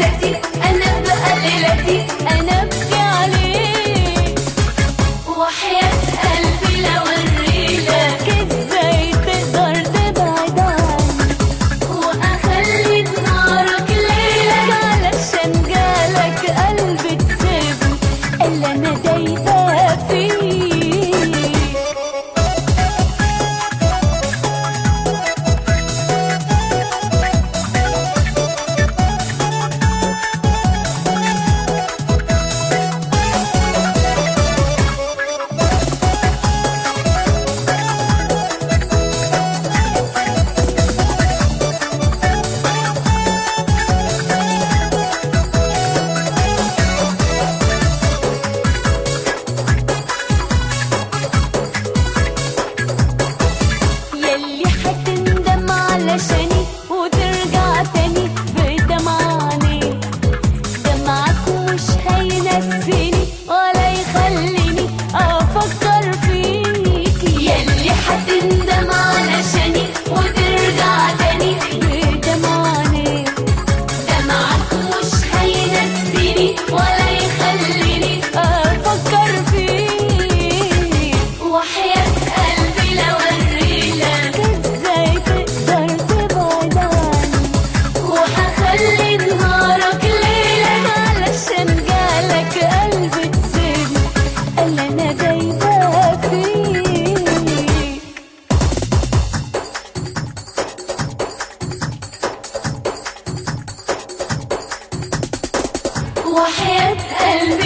ذاتي انا بقى ليلتي انا ابكي عليك وحياة قلبي لو اوريلك ازاي تقدر تبعد عني واخلي نهارك ليلك علشان جالك قلبي تسيبني اللي انا دايبه فيه يلي حتندم علشاني وترجع تاني بدمعاني دمعك مش هينسيني ولا يخليني افكر فيك يلي حتندم علشاني وترجع تاني بدمعاني دمعك مش هينسيني ولا يخليني افكر فيك وحياة قلبي لو اوريلك ازاي تقدر تبعد عني وهخلي نهارك ليلك علشان جالك قلبي تسيبني اللي انا دايبه فيك وحياة قلبي